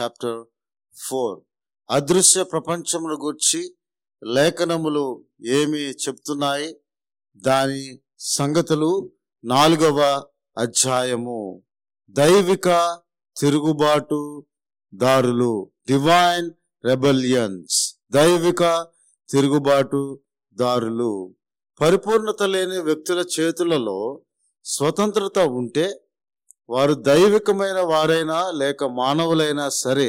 chapter four అదృశ్య ప్రపంచమును గూర్చి లేఖనములు ఏమి చెప్తున్నాయి దాని సంగతులు నాలుగవ అధ్యాయము దైవిక తిరుగుబాటు దారులు డివైన్ రెబలియన్స్ దైవిక తిరుగుబాటు దారులు పరిపూర్ణత లేని వ్యక్తుల చేతులలో స్వతంత్రత ఉంటే వారు దైవికమైన వారైనా లేక మానవులైనా సరే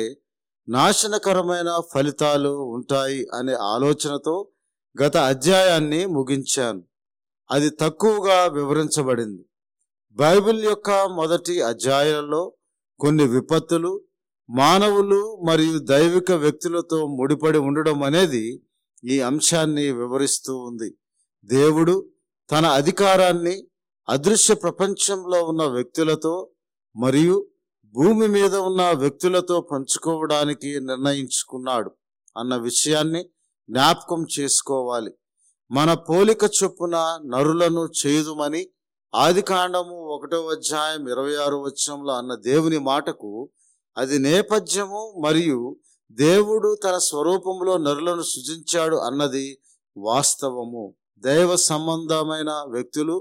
నాశనకరమైన ఫలితాలు ఉంటాయి అనే ఆలోచనతో గత అధ్యాయాన్ని ముగించాను అది తక్కువగా వివరించబడింది బైబిల్ యొక్క మొదటి అధ్యాయాలలో కొన్ని విపత్తులు మానవులు మరియు దైవిక వ్యక్తులతో ముడిపడి ఉండడం అనేది ఈ అంశాన్ని వివరిస్తూ ఉంది దేవుడు తన అధికారాన్ని అదృశ్య ప్రపంచంలో ఉన్న వ్యక్తులతో మరియు భూమి మీద ఉన్న వ్యక్తులతో పంచుకోవడానికి నిర్ణయించుకున్నాడు అన్న విషయాన్ని జ్ఞాపకం చేసుకోవాలి మన పోలిక చొప్పున నరులను చేయుదుమని ఆది కాండము ఒకటో అధ్యాయం ఇరవై ఆరు వచ్చంలో అన్న దేవుని మాటకు అది నేపథ్యము మరియు దేవుడు తన స్వరూపంలో నరులను సృజించాడు అన్నది వాస్తవము దైవ సంబంధమైన వ్యక్తులు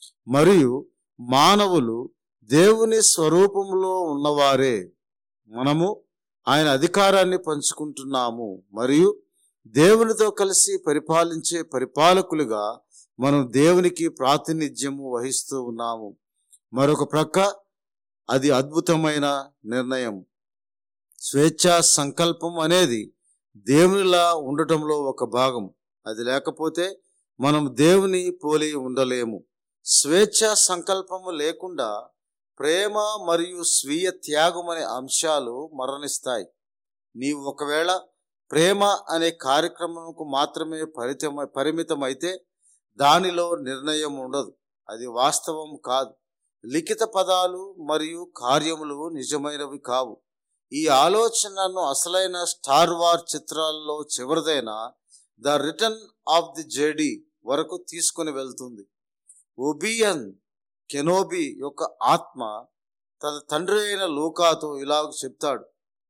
మరియు మానవులు దేవుని స్వరూపంలో ఉన్నవారే మనము ఆయన అధికారాన్ని పంచుకుంటున్నాము మరియు దేవునితో కలిసి పరిపాలించే పరిపాలకులుగా మనం దేవునికి ప్రాతినిధ్యము వహిస్తూ ఉన్నాము మరొక ప్రక్క అది అద్భుతమైన నిర్ణయం స్వేచ్ఛా సంకల్పం అనేది దేవునిలా ఉండటంలో ఒక భాగం అది లేకపోతే మనం దేవుని పోలి ఉండలేము స్వేచ్ఛ సంకల్పము లేకుండా ప్రేమ మరియు స్వీయ త్యాగం అనే అంశాలు మరణిస్తాయి నీవు ఒకవేళ ప్రేమ అనే కార్యక్రమంకు మాత్రమే పరితమ పరిమితమైతే దానిలో నిర్ణయం ఉండదు అది వాస్తవం కాదు లిఖిత పదాలు మరియు కార్యములు నిజమైనవి కావు ఈ ఆలోచనను అసలైన స్టార్ వార్ చిత్రాల్లో చివరిదైన the return of the Jedi వరకు తీసుకుని వెళ్తుంది ఒబియన్ కెనోబి యొక్క ఆత్మ తన తండ్రి అయిన లూకాతో ఇలాగ చెప్తాడు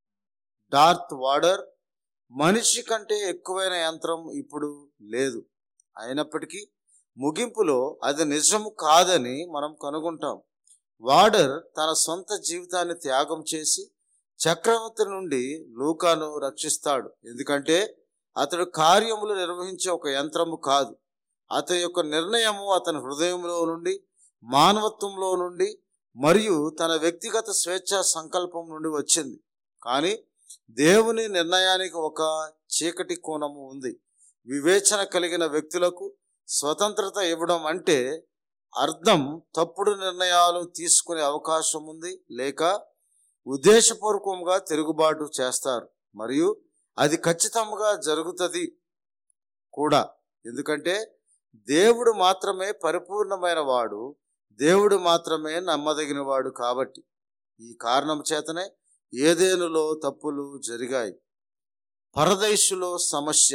డార్త్ వాడర్ మనిషి కంటే ఎక్కువైన యంత్రం ఇప్పుడు లేదు అయినప్పటికీ ముగింపులో అది నిజము కాదని మనం కనుగొంటాం వాడర్ తన సొంత జీవితాన్ని త్యాగం చేసి చక్రవర్తి నుండి లూకాను రక్షిస్తాడు ఎందుకంటే అతడు కార్యములు నిర్వహించే ఒక యంత్రము కాదు అతని యొక్క నిర్ణయము అతని హృదయంలో నుండి మానవత్వంలో నుండి మరియు తన వ్యక్తిగత స్వేచ్ఛ సంకల్పం నుండి వచ్చింది కానీ దేవుని నిర్ణయానికి ఒక చీకటి కోణము ఉంది వివేచన కలిగిన వ్యక్తులకు స్వతంత్రత ఇవ్వడం అంటే అర్థం తప్పుడు నిర్ణయాలు తీసుకునే అవకాశం ఉంది లేక ఉద్దేశపూర్వకంగా తిరుగుబాటు చేస్తారు మరియు అది ఖచ్చితంగా జరుగుతుంది కూడా ఎందుకంటే దేవుడు మాత్రమే పరిపూర్ణమైన వాడు దేవుడు మాత్రమే నమ్మదగిన వాడు కాబట్టి ఈ కారణం చేతనే ఏదేనులో తప్పులు జరిగాయి పరదేశులో సమస్య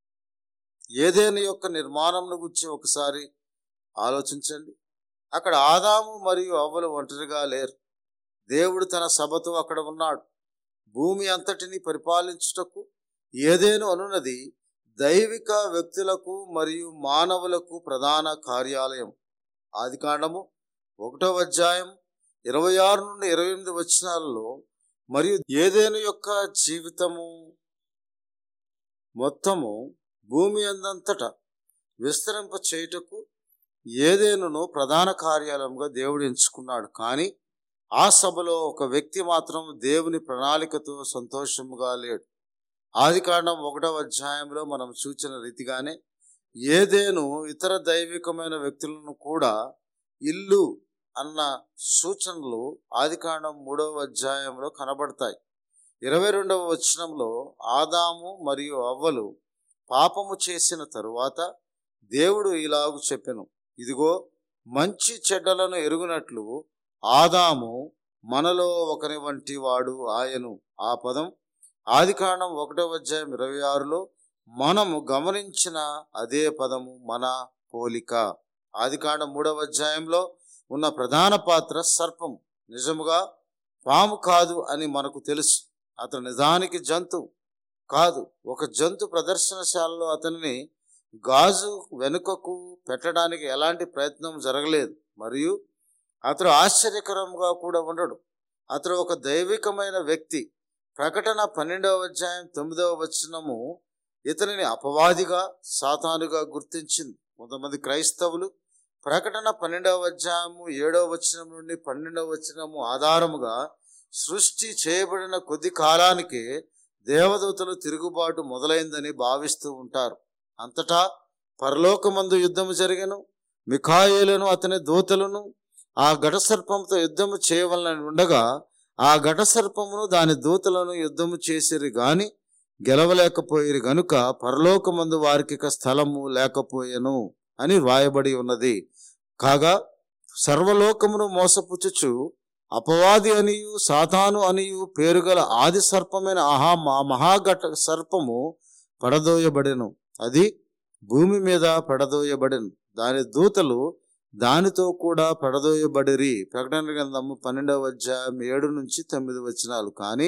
ఏదేను యొక్క నిర్మాణంను గురించి ఒకసారి ఆలోచించండి అక్కడ ఆదాము మరియు అవ్వలు ఒంటరిగా లేరు దేవుడు తన సభతో అక్కడ ఉన్నాడు భూమి అంతటిని పరిపాలించుటకు ఏదేను అనున్నది దైవిక వ్యక్తులకు మరియు మానవులకు ప్రధాన కార్యాలయం ఆది కాండము ఒకటో అధ్యాయం ఇరవై ఆరు నుండి ఇరవై ఎనిమిది వచనాలలో మరియు ఏదేను యొక్క జీవితము మొత్తము భూమి అందంతటా విస్తరింప చేయుటకు ఏదేనును ప్రధాన కార్యాలయంగా దేవుడు ఎంచుకున్నాడు కానీ ఆ సభలో ఒక వ్యక్తి మాత్రం దేవుని ప్రణాళికతో సంతోషముగా లేడు ఆది కాండం ఒకటవ అధ్యాయంలో మనం సూచన రీతిగానే ఏదేను ఇతర దైవికమైన వ్యక్తులను కూడా ఇల్లు అన్న సూచనలు ఆదికాండం మూడవ అధ్యాయంలో కనబడతాయి ఇరవై రెండవ వచనంలో ఆదాము మరియు అవ్వలు పాపము చేసిన తరువాత దేవుడు ఇలాగు చెప్పెను ఇదిగో మంచి చెడ్డలను ఎరుగునట్లు ఆదాము మనలో ఒకని వంటి వాడు ఆయను ఆ పదం ఆదికాండం ఒకటవ అధ్యాయం ఇరవై ఆరులో మనము గమనించిన అదే పదము మన పోలిక ఆదికాండం మూడవ అధ్యాయంలో ఉన్న ప్రధాన పాత్ర సర్పం నిజముగా పాము కాదు అని మనకు తెలుసు అతను నిజానికి జంతువు కాదు ఒక జంతు ప్రదర్శనశాలలో అతనిని గాజు వెనుకకు పెట్టడానికి ఎలాంటి ప్రయత్నం జరగలేదు మరియు అతడు ఆశ్చర్యకరంగా కూడా ఉండడు అతడు ఒక దైవికమైన వ్యక్తి ప్రకటన పన్నెండవ అధ్యాయం తొమ్మిదవ వచనము ఇతనిని అపవాదిగా సాతానుగా గుర్తించింది కొంతమంది క్రైస్తవులు ప్రకటన పన్నెండవ అధ్యాయము ఏడవ వచనం నుండి పన్నెండవ వచనము ఆధారముగా సృష్టి చేయబడిన కొద్ది కాలానికే దేవదూతలు తిరుగుబాటు మొదలైందని భావిస్తూ ఉంటారు అంతటా పరలోకమందు యుద్ధము జరిగను మిఖాయేలను అతని దూతలను ఆ ఘటసర్పంతో యుద్ధము చేయవలనని ఉండగా ఆ ఘటసర్పమును దాని దూతలను యుద్ధము చేసిరి గాని గెలవలేకపోయిరి గనుక పరలోకమందు వారికి ఇక స్థలము లేకపోయెను అని వ్రాయబడి ఉన్నది కాగా సర్వలోకమును మోసపుచ్చుచు అపవాది అనియు సాతాను అనియు పేరుగల ఆది సర్పమైన ఆహా మా మహాఘట సర్పము పడదోయబడెను అది భూమి మీద పడదోయబడెను దాని దూతలు దానితో కూడా పడదోయబడిరి ప్రకటన గ్రంథము పన్నెండవ అధ్యాయం ఏడు నుంచి తొమ్మిది వచనాలు కానీ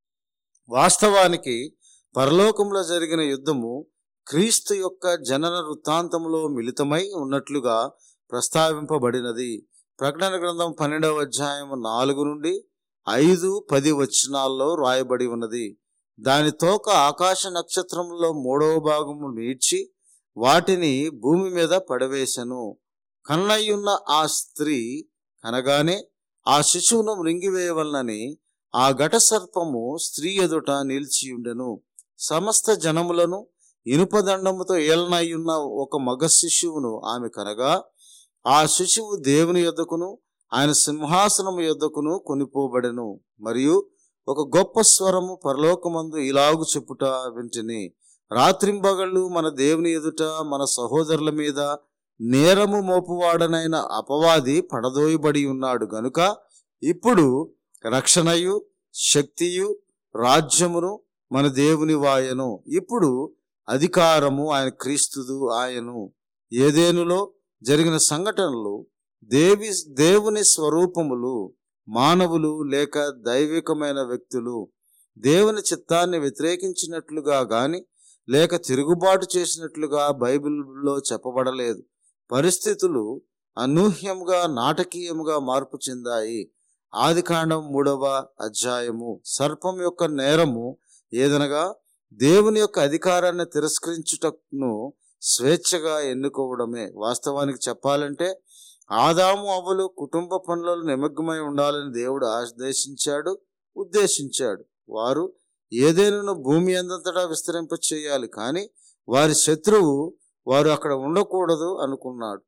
వాస్తవానికి పరలోకంలో జరిగిన యుద్ధము క్రీస్తు యొక్క జనన వృత్తాంతంలో మిళితమై ఉన్నట్లుగా ప్రస్తావింపబడినది ప్రకటన గ్రంథం పన్నెండవ అధ్యాయం నాలుగు నుండి ఐదు పది వచనాల్లో రాయబడి ఉన్నది దాని తోక ఆకాశ నక్షత్రంలో మూడవ భాగము నీడ్చి వాటిని భూమి మీద పడవేశను కన్నయ్యున్న ఆ స్త్రీ కనగానే ఆ శిశువును మృంగివేయవలనని ఆ ఘట సర్పము స్త్రీ ఎదుట నిలిచియుండెను సమస్త జనములను ఇనుపదండముతో ఏలనయ్యున్న ఒక మగ శిశువును ఆమె కనగా ఆ శిశువు దేవుని యొద్దకును ఆయన సింహాసనము యొద్దకును కొనిపోబడెను మరియు ఒక గొప్ప స్వరము పరలోకమందు ఇలాగు చెప్పుట వింటిని రాత్రింబగళ్ళు మన దేవుని ఎదుట మన సహోదరుల మీద నేరము మోపువాడనైన అపవాది పడదోయబడి ఉన్నాడు గనుక ఇప్పుడు రక్షణయు శక్తియు రాజ్యమును మన దేవుని వాయను ఇప్పుడు అధికారము ఆయన క్రీస్తుదు ఆయను ఏదేనులో జరిగిన సంఘటనలు దేవి దేవుని స్వరూపములు మానవులు లేక దైవికమైన వ్యక్తులు దేవుని చిత్తాన్ని వ్యతిరేకించినట్లుగా గాని లేక తిరుగుబాటు చేసినట్లుగా బైబిల్లో చెప్పబడలేదు పరిస్థితులు అనూహ్యంగా నాటకీయంగా మార్పు చెందాయి ఆదికాండం మూడవ అధ్యాయము సర్పం యొక్క నేరము ఏదనగా దేవుని యొక్క అధికారాన్ని తిరస్కరించుటను స్వేచ్ఛగా ఎన్నుకోవడమే వాస్తవానికి చెప్పాలంటే ఆదాము అవ్వలు కుటుంబ పనులలో నిమగ్నమై ఉండాలని దేవుడు ఆదేశించాడు ఉద్దేశించాడు వారు ఏదైనా భూమి అందంతటా విస్తరింప చేయాలి కానీ వారి శత్రువు వారు అక్కడ ఉండకూడదు అనుకున్నాడు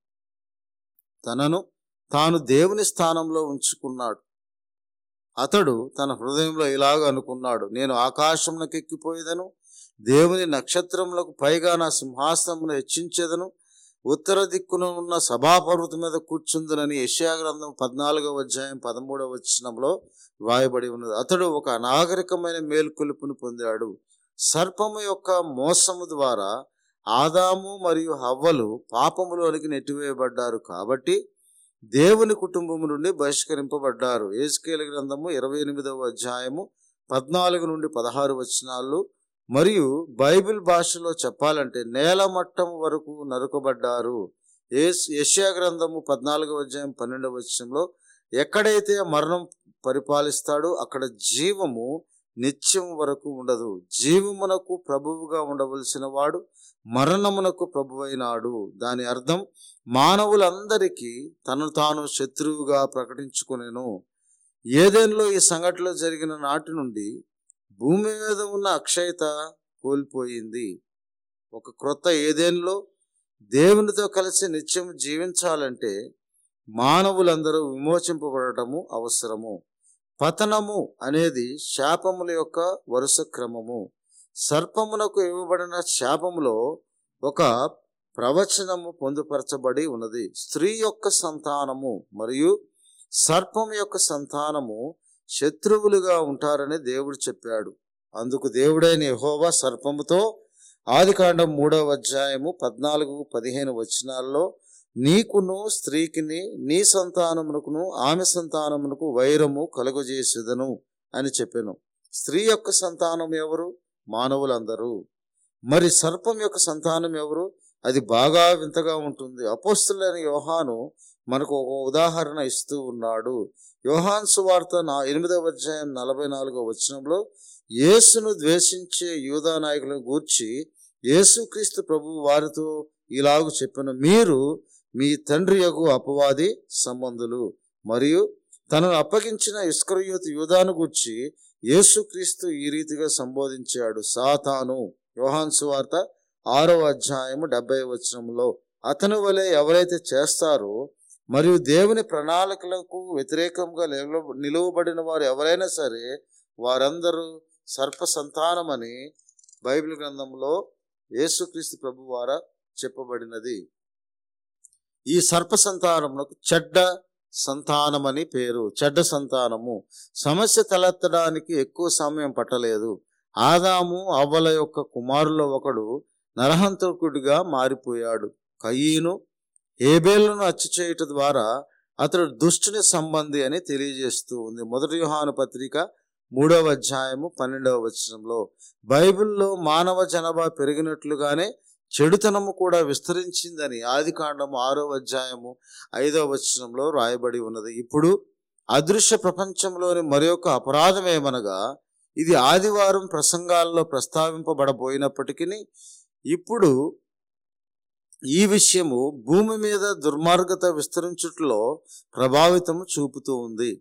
తనను తాను దేవుని స్థానంలో ఉంచుకున్నాడు అతడు తన హృదయంలో ఇలాగ అనుకున్నాడు నేను ఆకాశంలోకి ఎక్కిపోయేదను దేవుని నక్షత్రములకు పైగా నా సింహాసనమును హెచ్చించేదను ఉత్తర దిక్కున ఉన్న సభాపర్వతం మీద కూర్చుందునని యెషయా గ్రంథం పద్నాలుగవ అధ్యాయం పదమూడవ వచనంలో వ్రాయబడి ఉన్నది అతడు ఒక అనాగరికమైన మేల్కొలుపును పొందాడు సర్పము యొక్క మోసము ద్వారా ఆదాము మరియు హవ్వలు పాపములోనికి నెట్టివేయబడ్డారు కాబట్టి దేవుని కుటుంబము నుండి బహిష్కరింపబడ్డారు ఏజ్కేల గ్రంథము ఇరవై ఎనిమిదవ అధ్యాయము పద్నాలుగు నుండి పదహారు వచనాలు మరియు బైబిల్ భాషలో చెప్పాలంటే నేల మట్టం వరకు నరుకబడ్డారు ఏస్ యెషయా గ్రంథము పద్నాలుగవ అధ్యాయం పన్నెండవ వచనంలో ఎక్కడైతే మరణం పరిపాలిస్తాడో అక్కడ జీవము నిత్యం వరకు ఉండదు జీవమునకు ప్రభువుగా ఉండవలసిన వాడు మరణమునకు ప్రభువైనాడు దాని అర్థం మానవులందరికీ తను తాను శత్రువుగా ప్రకటించుకునేను ఏదేన్లో ఈ సంఘటనలో జరిగిన నాటి నుండి భూమి మీద ఉన్న అక్షయత కోల్పోయింది ఒక క్రొత్త ఏదేన్లో దేవునితో కలిసి నిత్యం జీవించాలంటే మానవులందరూ విమోచింపబడటము అవసరము పతనము అనేది శాపముల యొక్క వరుస క్రమము సర్పమునకు ఇవ్వబడిన శాపములో ఒక ప్రవచనము పొందుపరచబడి ఉన్నది స్త్రీ యొక్క సంతానము మరియు సర్పం యొక్క సంతానము శత్రువులుగా ఉంటారని దేవుడు చెప్పాడు అందుకు దేవుడైన యెహోవా సర్పముతో ఆదికాండం మూడవ అధ్యాయము పద్నాలుగు పదిహేను వచనాల్లో నీకును స్త్రీకిని నీ సంతానమునకును ఆమె సంతానమునకు వైరము కలుగజేసేదను అని చెప్పాను స్త్రీ యొక్క సంతానం ఎవరు మానవులందరూ మరి సర్పం యొక్క సంతానం ఎవరు అది బాగా వింతగా ఉంటుంది అపోస్తులైన యోహాను మనకు ఒక ఉదాహరణ ఇస్తూ ఉన్నాడు యోహాన్ సువార్త నా ఎనిమిదవ అధ్యాయం నలభై నాలుగవ వచనంలో యేసును ద్వేషించే యూదా నాయకులను గూర్చి యేసుక్రీస్తు ప్రభు వారితో ఇలాగు చెప్పిన మీరు మీ తండ్రి యగు అపవాది సంబంధులు మరియు తనను అప్పగించిన ఇస్కరయోతు యూదాను గూర్చి యేసుక్రీస్తు ఈ రీతిగా సంబోధించాడు సాతాను యోహాన్ సువార్త ఆరో అధ్యాయము డెబ్బై వచనంలో అతని వలె ఎవరైతే చేస్తారో మరియు దేవుని ప్రణాళికలకు వ్యతిరేకంగా నిలవ- నిలువబడిన వారు ఎవరైనా సరే వారందరూ సర్ప సంతానమని బైబిల్ గ్రంథంలో యేసుక్రీస్తు ప్రభు వారా చెప్పబడినది ఈ సర్ప సంతానమునకు చెడ్డ సంతానమని పేరు చెడ్డ సంతానము సమస్య తలెత్తడానికి ఎక్కువ సమయం పట్టలేదు ఆదాము అవ్వల యొక్క కుమారుల ఒకడు నరహంతకుడిగా మారిపోయాడు కయ్యను హేబేలును హత్య చేయటం ద్వారా అతడు దుష్టుని సంబంధి అని తెలియజేస్తూ ఉంది మొదటి యోహాను పత్రిక మూడవ అధ్యాయము పన్నెండవ వచనంలో బైబిల్లో మానవ జనాభా పెరిగినట్లుగానే చెడుతనము కూడా విస్తరించిందని ఆది కాండము ఆరో అధ్యాయము ఐదవ వచనంలో రాయబడి ఉన్నది ఇప్పుడు అదృశ్య ప్రపంచంలోని మరొక అపరాధం ఏమనగా ఇది ఆదివారం ప్రసంగాల్లో ప్రస్తావింపబడబోయినప్పటికీ ఇప్పుడు ఈ విషయము భూమి మీద దుర్మార్గత విస్తరించుట్లో ప్రభావితం చూపుతూ ఉంది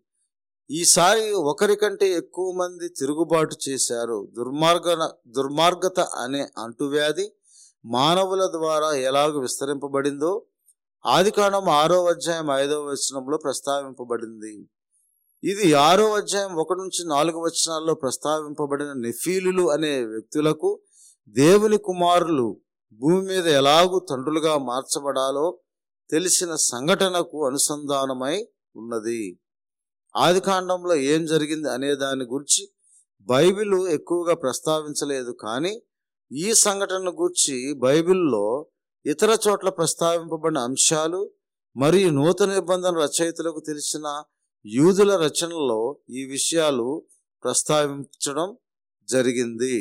ఈసారి ఒకరికంటే ఎక్కువ మంది తిరుగుబాటు చేశారు దుర్మార్గ దుర్మార్గత అనే అంటువ్యాధి మానవుల ద్వారా ఎలాగ విస్తరింపబడిందో ఆదికాండం ఆరో అధ్యాయం ఐదవ వచనంలో ప్రస్తావింపబడింది ఇది ఆరో అధ్యాయం ఒకటి నుంచి నాలుగు వచనాల్లో ప్రస్తావింపబడిన నెఫీలులు అనే వ్యక్తులకు దేవుని కుమారులు భూమి మీద ఎలాగూ తండ్రులుగా మార్చబడాలో తెలిసిన సంఘటనకు అనుసంధానమై ఉన్నది ఆదికాండంలో ఏం జరిగింది అనే దాని గురించి బైబిల్ ఎక్కువగా ప్రస్తావించలేదు కానీ ఈ సంఘటన గురించి బైబిల్లో ఇతర చోట్ల ప్రస్తావింపబడిన అంశాలు మరియు నూతన నిబంధన రచయితలకు తెలిసిన యూదుల రచనలో ఈ విషయాలు ప్రస్తావించడం జరిగింది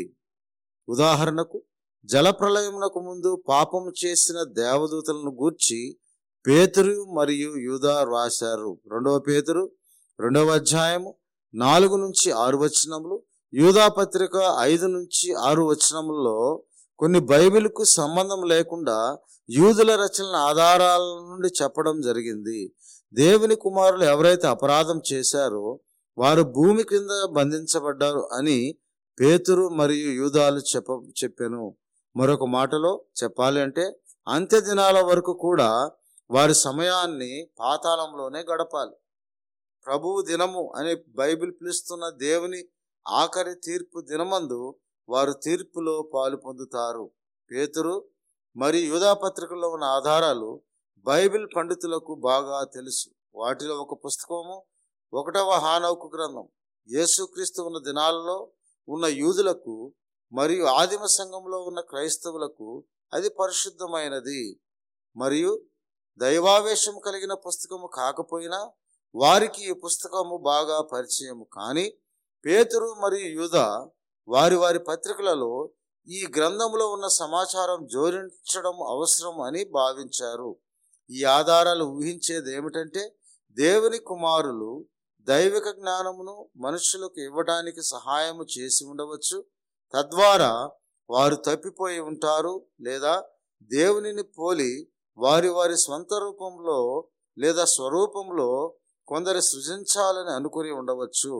ఉదాహరణకు జలప్రలయమునకు ముందు పాపము చేసిన దేవదూతలను గూర్చి పేతురు మరియు యూదా రాశారు రెండవ పేతురు రెండవ అధ్యాయము నాలుగు నుంచి ఆరు వచనములు యూదా పత్రిక ఐదు నుంచి ఆరు వచనములలో కొన్ని బైబిల్కు సంబంధం లేకుండా యూదుల రచనల ఆధారాల నుండి చెప్పడం జరిగింది దేవుని కుమారులు ఎవరైతే అపరాధం చేశారో వారు భూమి క్రింద బంధించబడ్డారు అని పేతురు మరియు యూదాలు చెప్ప చెప్పాను మరొక మాటలో చెప్పాలి అంటే అంత్య దినాల వరకు కూడా వారి సమయాన్ని పాతాళంలోనే గడపాలి ప్రభువు దినము అని బైబిల్ పిలుస్తున్న దేవుని ఆఖరి తీర్పు దినమందు వారు తీర్పులో పాలు పొందుతారు పేతురు మరియు యూదా పత్రికల్లో ఉన్న ఆధారాలు బైబిల్ పండితులకు బాగా తెలుసు వాటిలో ఒక పుస్తకము ఒకటవ హానౌకు గ్రంథం యేసుక్రీస్తు ఉన్న దినాలలో ఉన్న యూదులకు మరియు ఆదిమ సంఘంలో ఉన్న క్రైస్తవులకు అది పరిశుద్ధమైనది మరియు దైవావేశం కలిగిన పుస్తకము కాకపోయినా వారికి ఈ పుస్తకము బాగా పరిచయం కానీ పేతురు మరియు యూద వారి వారి పత్రికలలో ఈ గ్రంథంలో ఉన్న సమాచారం జోడించడం అవసరం అని భావించారు ఈ ఆధారాలు ఊహించేది ఏమిటంటే దేవుని కుమారులు దైవిక జ్ఞానమును మనుషులకు ఇవ్వడానికి సహాయము చేసి ఉండవచ్చు తద్వారా వారు తప్పిపోయి ఉంటారు లేదా దేవునిని పోలి వారి వారి స్వంత రూపంలో లేదా స్వరూపంలో కొందరు సృజించాలని అనుకుని ఉండవచ్చు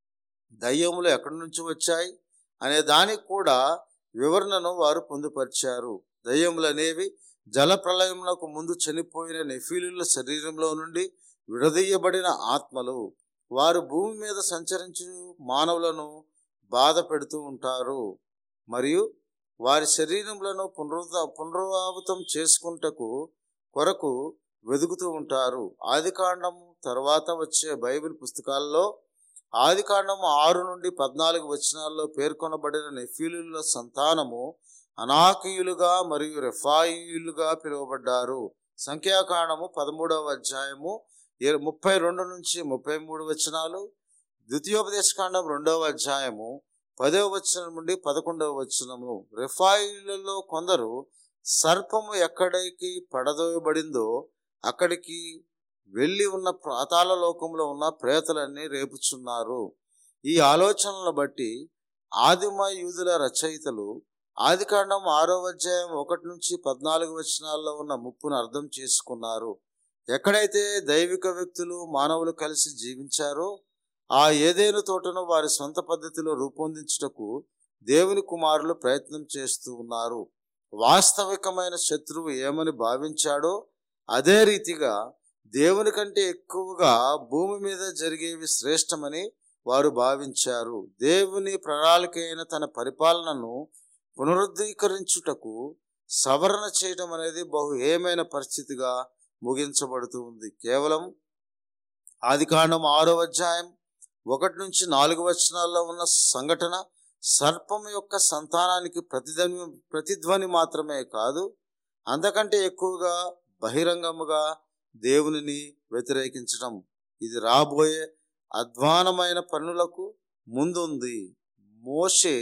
దయ్యములు ఎక్కడి నుంచి వచ్చాయి అనే దానికి కూడా వివరణను వారు పొందుపరిచారు దయ్యములు అనేవి జల ప్రళయమునకు ముందు చనిపోయిన నెఫీలుల శరీరంలో నుండి విడదీయబడిన ఆత్మలు వారు భూమి మీద సంచరించు మానవులను బాధ పెడుతూ ఉంటారు మరియు వారి శరీరములను పునరుద్ధ పునరావృతం చేసుకుంటకు కొరకు వెతుకుతూ ఉంటారు ఆదికాండము తర్వాత వచ్చే బైబిల్ పుస్తకాల్లో ఆదికాండము ఆరు నుండి పద్నాలుగు వచనాల్లో పేర్కొనబడిన నెఫీలుల సంతానము అనాకీయులుగా మరియు రెఫాయిలుగా పిలువబడ్డారు సంఖ్యాకాండము పదమూడవ అధ్యాయము ఇర- ముప్పై రెండు నుంచి ముప్పై మూడు వచనాలు ద్వితీయోపదేశకాండం రెండవ అధ్యాయము పదవ వచనం నుండి పదకొండవ వచనము రెఫాయిలలో కొందరు సర్పము ఎక్కడికి పడదోయబడిందో అక్కడికి వెళ్ళి ఉన్న పాతాళ లోకంలో ఉన్న ప్రేతలన్నీ రేపుచున్నారు ఈ ఆలోచనలను బట్టి ఆదిమ యూదుల రచయితలు ఆదికాండం ఆరో అధ్యాయం ఒకటి నుంచి పద్నాలుగు వచనాల్లో ఉన్న ముప్పును అర్థం చేసుకున్నారు ఎక్కడైతే దైవిక వ్యక్తులు మానవులు కలిసి జీవించారో ఆ ఏదేను తోటను వారి సొంత పద్ధతిలో రూపొందించుటకు దేవుని కుమారులు ప్రయత్నం చేస్తూ ఉన్నారు వాస్తవికమైన శత్రువు ఏమని భావించాడో అదే రీతిగా దేవుని కంటే ఎక్కువగా భూమి మీద జరిగేవి శ్రేష్టమని వారు భావించారు దేవుని ప్రణాళిక అయిన తన పరిపాలనను పునరుద్ధీకరించుటకు సవరణ చేయడం అనేది బహు ఏమైన పరిస్థితిగా ముగించబడుతూ ఉంది కేవలం ఆదికాండం ఆరో అధ్యాయం ఒకటి నుంచి నాలుగు వచనాల్లో ఉన్న సంఘటన సర్పం యొక్క సంతానానికి ప్రతిధ్వని ప్రతిధ్వని మాత్రమే కాదు అంతకంటే ఎక్కువగా బహిరంగముగా దేవునిని వ్యతిరేకించడం ఇది రాబోయే అధ్వానమైన పనులకు ముందుంది మోషే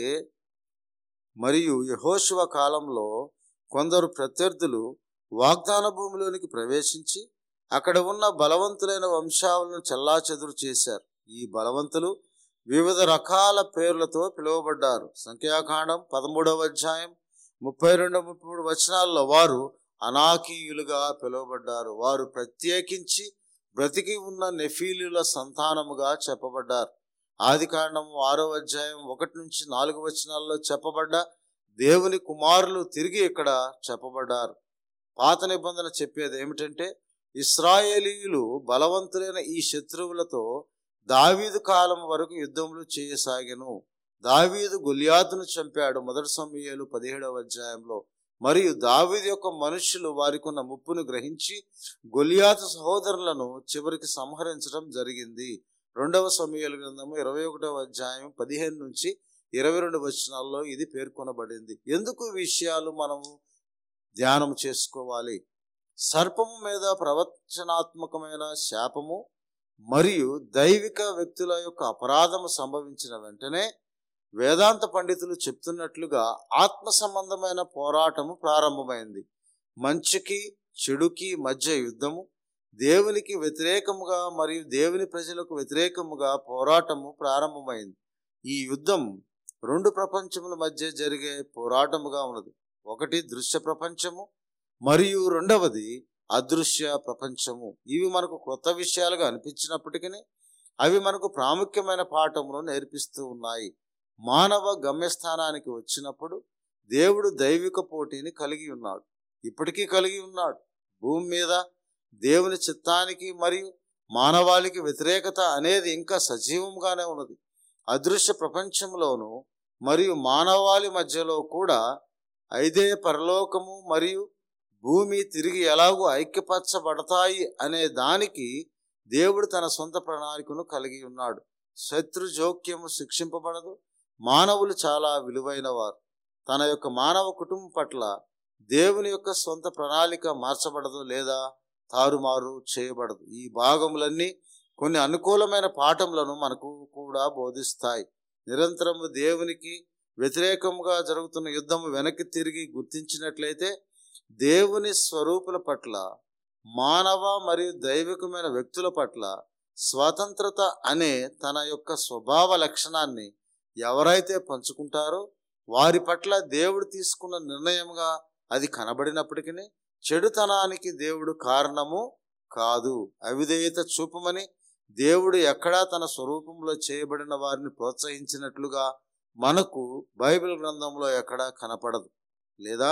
మరియు యహోశివ కాలంలో కొందరు ప్రత్యర్థులు వాగ్దాన భూమిలోనికి ప్రవేశించి అక్కడ ఉన్న బలవంతులైన వంశాలను చెల్లాచెదురు చేశారు ఈ బలవంతులు వివిధ రకాల పేర్లతో పిలువబడ్డారు సంఖ్యాకాండం పదమూడవ అధ్యాయం ముప్పై రెండు ముప్పై మూడు వచనాల్లో వారు అనాకీయులుగా పిలువబడ్డారు వారు ప్రత్యేకించి బ్రతికి ఉన్న నెఫీలుల సంతానముగా చెప్పబడ్డారు ఆది కాండం ఆరో అధ్యాయం ఒకటి నుంచి నాలుగు వచనాల్లో చెప్పబడ్డ దేవుని కుమారులు తిరిగి ఇక్కడ చెప్పబడ్డారు పాత నిబంధన చెప్పేది ఏమిటంటే ఇస్రాయేలీయులు బలవంతులైన ఈ శత్రువులతో దావీదు కాలం వరకు యుద్ధములు చేయసాగెను దావీదు గొలియాతును చంపాడు మొదటి సమయాలు పదిహేడవ అధ్యాయంలో మరియు దావీదు యొక్క మనుష్యులు వారికి ఉన్న ముప్పును గ్రహించి గొలియాతు సహోదరులను చివరికి సంహరించడం జరిగింది రెండవ సమయాల గ్రంథము ఇరవై ఒకటవ అధ్యాయం పదిహేను నుంచి ఇరవై రెండు వచనాల్లో ఇది పేర్కొనబడింది ఎందుకు ఈ విషయాలు మనము ధ్యానం చేసుకోవాలి సర్పము మీద ప్రవచనాత్మకమైన శాపము మరియు దైవిక వ్యక్తుల యొక్క అపరాధము సంభవించిన వెంటనే వేదాంత పండితులు చెప్తున్నట్లుగా ఆత్మ సంబంధమైన పోరాటము ప్రారంభమైంది మంచికి చెడుకి మధ్య యుద్ధము దేవునికి వ్యతిరేకముగా మరియు దేవుని ప్రజలకు వ్యతిరేకముగా పోరాటము ప్రారంభమైంది ఈ యుద్ధం రెండు ప్రపంచముల మధ్య జరిగే పోరాటముగా ఉన్నది ఒకటి దృశ్య ప్రపంచము మరియు రెండవది అదృశ్య ప్రపంచము ఇవి మనకు కొత్త విషయాలుగా అనిపించినప్పటికీ అవి మనకు ప్రాముఖ్యమైన పాఠమును నేర్పిస్తూ ఉన్నాయి మానవ గమ్యస్థానానికి వచ్చినప్పుడు దేవుడు దైవిక పోటీని కలిగి ఉన్నాడు ఇప్పటికీ కలిగి ఉన్నాడు భూమి మీద దేవుని చిత్తానికి మరియు మానవాళికి వ్యతిరేకత అనేది ఇంకా సజీవంగానే ఉన్నది అదృశ్య ప్రపంచంలోను మరియు మానవాళి మధ్యలో కూడా ఐదే పరలోకము మరియు భూమి తిరిగి ఎలాగూ ఐక్యపరచబడతాయి అనే దానికి దేవుడు తన సొంత ప్రణాళికను కలిగి ఉన్నాడు శత్రు జోక్యము శిక్షింపబడదు మానవులు చాలా విలువైన వారు తన యొక్క మానవ కుటుంబం పట్ల దేవుని యొక్క సొంత ప్రణాళిక మార్చబడదు లేదా తారుమారు చేయబడదు ఈ భాగములన్నీ కొన్ని అనుకూలమైన పాఠములను మనకు కూడా బోధిస్తాయి నిరంతరము దేవునికి వ్యతిరేకంగా జరుగుతున్న యుద్ధం వెనక్కి తిరిగి గుర్తించినట్లయితే దేవుని స్వరూపుల పట్ల మానవ మరియు దైవికమైన వ్యక్తుల పట్ల స్వతంత్రత అనే తన యొక్క స్వభావ లక్షణాన్ని ఎవరైతే పంచుకుంటారో వారి పట్ల దేవుడు తీసుకున్న నిర్ణయంగా అది కనబడినప్పటికీ చెడుతనానికి దేవుడు కారణము కాదు అవిధేయత చూపమని దేవుడు ఎక్కడా తన స్వరూపంలో చేయబడిన వారిని ప్రోత్సహించినట్లుగా మనకు బైబిల్ గ్రంథంలో ఎక్కడా కనపడదు లేదా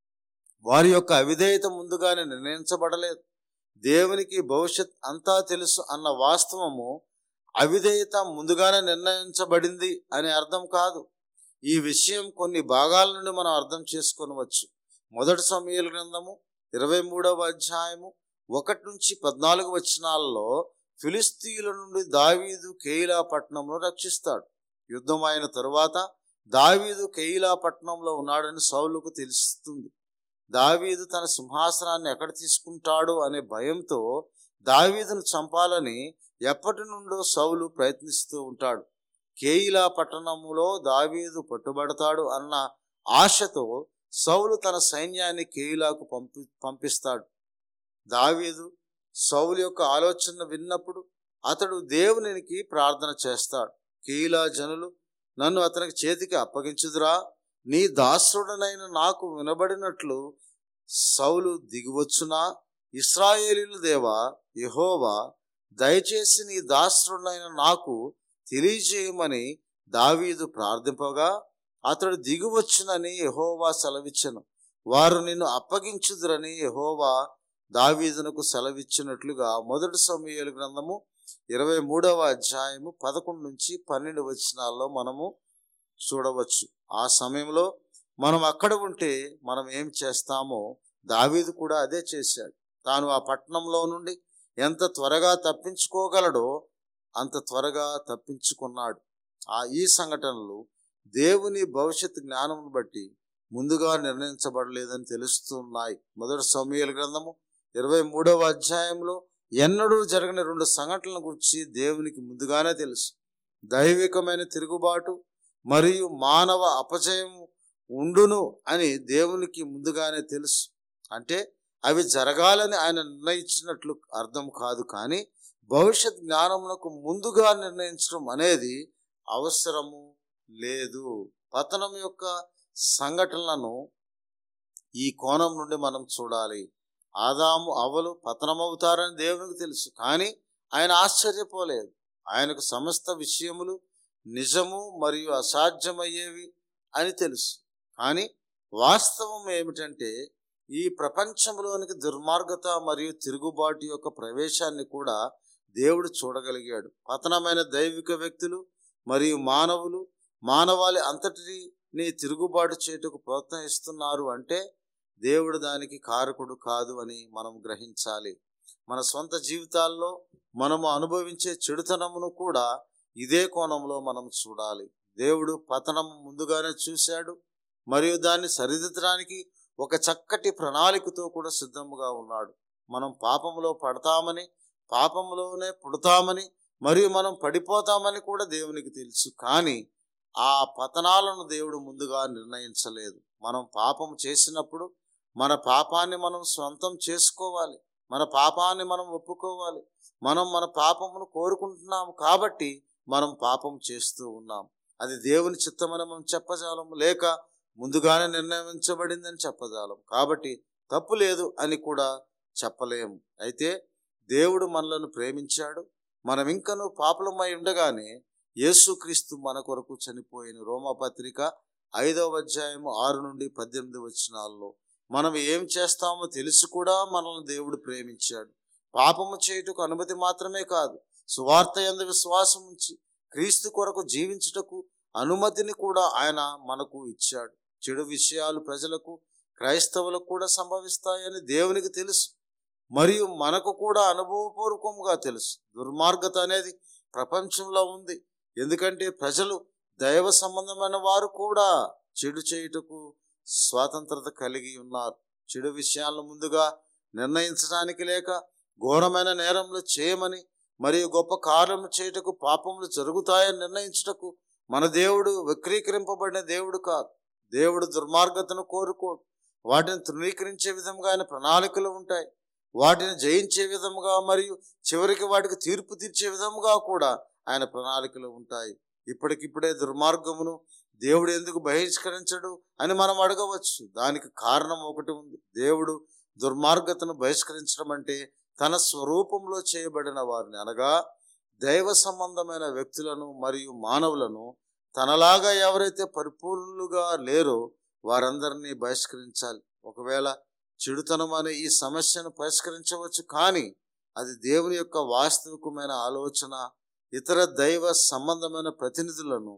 వారి యొక్క అవిధేయత ముందుగానే నిర్ణయించబడలేదు దేవునికి భవిష్యత్ అంతా తెలుసు అన్న వాస్తవము అవిధేయత ముందుగానే నిర్ణయించబడింది అనే అర్థం కాదు ఈ విషయం కొన్ని భాగాల నుండి మనం అర్థం చేసుకొనవచ్చు మొదటి సమయాల గ్రంథము ఇరవై మూడవ అధ్యాయము ఒకటి నుంచి పద్నాలుగు వచనాలలో ఫిలిస్తీన్ల నుండి దావీదు కేయిలా పట్టణంలో రక్షిస్తాడు యుద్ధం అయిన తరువాత దావీదు కేయిలా పట్టణంలో ఉన్నాడని సౌలుకు తెలుస్తుంది దావీదు తన సింహాసనాన్ని ఎక్కడ తీసుకుంటాడు అనే భయంతో దావీదును చంపాలని ఎప్పటి నుండో సౌలు ప్రయత్నిస్తూ ఉంటాడు కేయిలా పట్టణములో దావీదు పట్టుబడతాడు అన్న ఆశతో సౌలు తన సైన్యాన్ని కేయిలాకు పంపి పంపిస్తాడు దావీదు సౌలు యొక్క ఆలోచన విన్నప్పుడు అతడు దేవునికి ప్రార్థన చేస్తాడు కేయిలా జనులు నన్ను అతనికి చేతికి అప్పగించుదురా నీ దాసుడనైన నాకు వినబడినట్లు సౌలు దిగివచ్చునా ఇస్రాయేలీల దేవా యహోవా దయచేసి నీ దాసుడనైన నాకు తెలియజేయమని దావీదు ప్రార్థింపగా అతడు దిగువచ్చునని యహోవా సెలవిచ్చను వారు నిన్ను అప్పగించుదురని యహోవా దావీదునకు సెలవిచ్చినట్లుగా మొదటి సమయాల గ్రంథము ఇరవై మూడవ అధ్యాయము పదకొండు నుంచి పన్నెండు వచనాల్లో మనము చూడవచ్చు ఆ సమయంలో మనం అక్కడ ఉంటే మనం ఏం చేస్తామో దావీదు కూడా అదే చేశాడు తాను ఆ పట్టణంలో నుండి ఎంత త్వరగా తప్పించుకోగలడో అంత త్వరగా తప్పించుకున్నాడు ఆ ఈ సంఘటనలు దేవుని భవిష్యత్ జ్ఞానం బట్టి ముందుగా నిర్ణయించబడలేదని తెలుస్తున్నాయి మొదటి సమయాల గ్రంథము ఇరవై మూడవ అధ్యాయంలో ఎన్నడూ జరగని రెండు సంఘటనల గురించి దేవునికి ముందుగానే తెలుసు దైవికమైన తిరుగుబాటు మరియు మానవ అపజయం ఉండును అని దేవునికి ముందుగానే తెలుసు అంటే అవి జరగాలని ఆయన నిర్ణయించినట్లు అర్థం కాదు కానీ భవిష్యత్ జ్ఞానమునకు ముందుగా నిర్ణయించడం అనేది అవసరము లేదు పతనం యొక్క సంఘటనలను ఈ కోణం నుండి మనం చూడాలి ఆదాము అవలు పతనమవుతారని దేవునికి తెలుసు కానీ ఆయన ఆశ్చర్యపోలేదు ఆయనకు సమస్త విషయములు నిజము మరియు అసాధ్యమయ్యేవి అని తెలుసు కానీ వాస్తవం ఏమిటంటే ఈ ప్రపంచంలోనికి దుర్మార్గత మరియు తిరుగుబాటు యొక్క ప్రవేశాన్ని కూడా దేవుడు చూడగలిగాడు పతనమైన దైవిక వ్యక్తులు మరియు మానవులు మానవాళి అంతటిని తిరుగుబాటు చేయుటకు ప్రోత్సహిస్తున్నారు అంటే దేవుడు దానికి కారకుడు కాదు అని మనం గ్రహించాలి మన సొంత జీవితాల్లో మనము అనుభవించే చెడుతనమును కూడా ఇదే కోణంలో మనం చూడాలి దేవుడు పతనం ముందుగానే చూశాడు మరియు దాన్ని సరిదిద్దడానికి ఒక చక్కటి ప్రణాళికతో కూడా సిద్ధముగా ఉన్నాడు మనం పాపంలో పడతామని పాపంలోనే పుడతామని మరియు మనం పడిపోతామని కూడా దేవునికి తెలుసు కానీ ఆ పతనాలను దేవుడు ముందుగా నిర్ణయించలేదు మనం పాపం చేసినప్పుడు మన పాపాన్ని మనం సొంతం చేసుకోవాలి మన పాపాన్ని మనం ఒప్పుకోవాలి మనం మన పాపమును కోరుకుంటున్నాం కాబట్టి మనం పాపం చేస్తూ ఉన్నాం అది దేవుని చిత్తమని మనం చెప్పజాలం లేక ముందుగానే నిర్ణయించబడిందని చెప్పజాలం కాబట్టి తప్పు లేదు అని కూడా చెప్పలేము అయితే దేవుడు మనలను ప్రేమించాడు మనం ఇంకనూ పాపలమై ఉండగానే యేసుక్రీస్తు మన కొరకు చనిపోయిన రోమపత్రిక ఐదవ అధ్యాయము ఆరు నుండి పద్దెనిమిది వచనాల్లో మనం ఏం చేస్తామో తెలిసి కూడా మనల్ని దేవుడు ప్రేమించాడు పాపము చేయుటకు అనుమతి మాత్రమే కాదు సువార్త ఎందు విశ్వాసం ఉంచి క్రీస్తు కొరకు జీవించుటకు అనుమతిని కూడా ఆయన మనకు ఇచ్చాడు చెడు విషయాలు ప్రజలకు క్రైస్తవులకు కూడా సంభవిస్తాయని దేవునికి తెలుసు మరియు మనకు కూడా అనుభవపూర్వకంగా తెలుసు దుర్మార్గత అనేది ప్రపంచంలో ఉంది ఎందుకంటే ప్రజలు దైవ సంబంధమైన వారు కూడా చెడు చేయుటకు స్వాతంత్రత కలిగి ఉన్నారు చెడు విషయాలను ముందుగా నిర్ణయించడానికి లేక ఘోరమైన నేరములు చేయమని మరియు గొప్ప కార్యము చేయుటకు పాపములు జరుగుతాయని నిర్ణయించుటకు మన దేవుడు వక్రీకరింపబడిన దేవుడు కాదు దేవుడు దుర్మార్గతను కోరుకోడు వాటిని తృణీకరించే విధంగా ఆయన ప్రణాళికలు ఉంటాయి వాటిని జయించే విధముగా మరియు చివరికి వాటికి తీర్పు తీర్చే విధముగా కూడా ఆయన ప్రణాళికలు ఉంటాయి ఇప్పటికిప్పుడే దుర్మార్గమును దేవుడు ఎందుకు బహిష్కరించడు అని మనం అడగవచ్చు దానికి కారణం ఒకటి ఉంది దేవుడు దుర్మార్గతను బహిష్కరించడం అంటే తన స్వరూపంలో చేయబడిన వారిని అనగా దైవ సంబంధమైన వ్యక్తులను మరియు మానవులను తనలాగా ఎవరైతే పరిపూర్ణులుగా లేరో వారందరినీ బహిష్కరించాలి ఒకవేళ చెడుతనం అనే ఈ సమస్యను పరిష్కరించవచ్చు కానీ అది దేవుని యొక్క వాస్తవికమైన ఆలోచన ఇతర దైవ సంబంధమైన ప్రతినిధులను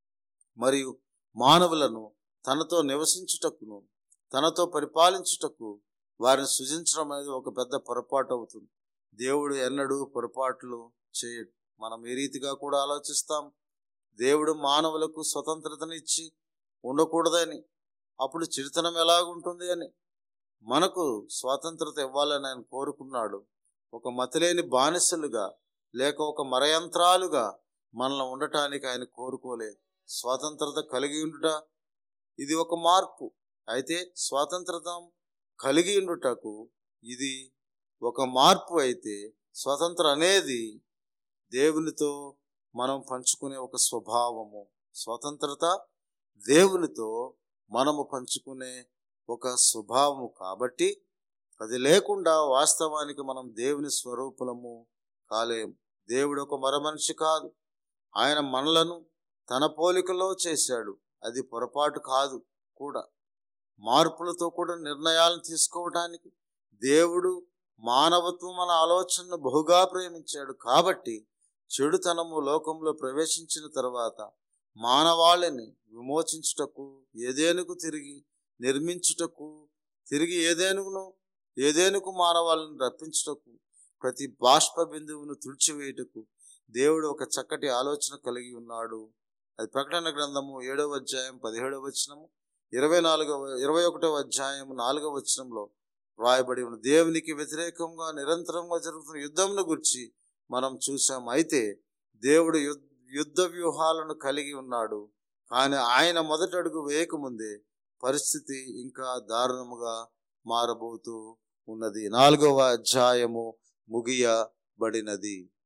మరియు మానవులను తనతో నివసించుటకును తనతో పరిపాలించుటకు వారిని సృజించడం అనేది ఒక పెద్ద పొరపాటు అవుతుంది దేవుడు ఎన్నడూ పొరపాట్లు చేయడు మనం ఈ రీతిగా కూడా ఆలోచిస్తాం దేవుడు మానవులకు స్వతంత్రతనిచ్చి ఉండకూడదని అప్పుడు చిరుతనం ఎలాగుంటుంది అని మనకు స్వాతంత్రత ఇవ్వాలని ఆయన కోరుకున్నాడు ఒక మతిలేని బానిసలుగా లేక ఒక మరయంత్రాలుగా మనల్ని ఉండటానికి ఆయన కోరుకోలేదు స్వాతంత్రత కలిగి ఉండుట ఇది ఒక మార్పు అయితే స్వాతంత్రత కలిగి ఉండుటకు ఇది ఒక మార్పు అయితే స్వతంత్ర అనేది దేవునితో మనం పంచుకునే ఒక స్వభావము స్వతంత్రత దేవునితో మనము పంచుకునే ఒక స్వభావము కాబట్టి అది లేకుండా వాస్తవానికి మనం దేవుని స్వరూపులము కాలేము దేవుడు ఒక మరమనిషి కాదు ఆయన మనలను తన పోలికలో చేశాడు అది పొరపాటు కాదు కూడా మార్పులతో కూడా నిర్ణయాలను తీసుకోవటానికి దేవుడు మానవత్వం మన ఆలోచనను బహుగా ప్రేమించాడు కాబట్టి చెడుతనము లోకంలో ప్రవేశించిన తర్వాత మానవాళిని విమోచించుటకు ఏదేనుకు తిరిగి నిర్మించుటకు తిరిగి ఏదేనుగును ఏదేనుకు మానవాళిని రప్పించుటకు ప్రతి బాష్ప బిందువును తుడిచివేయుటకు దేవుడు ఒక చక్కటి ఆలోచన కలిగి ఉన్నాడు అది ప్రకటన గ్రంథము ఏడవ అధ్యాయం పదిహేడవ వచనము ఇరవై నాలుగవ ఇరవై ఒకటవ అధ్యాయం నాలుగవ వచనంలో వ్రాయబడి ఉన్న దేవునికి వ్యతిరేకంగా నిరంతరంగా జరుగుతున్న యుద్ధంను గురించి మనం చూసాం అయితే దేవుడు యుద్ధ యుద్ధ వ్యూహాలను కలిగి ఉన్నాడు కానీ ఆయన మొదటి అడుగు వేయకముందే పరిస్థితి ఇంకా దారుణముగా మారబోతూ ఉన్నది నాలుగవ అధ్యాయము ముగియబడినది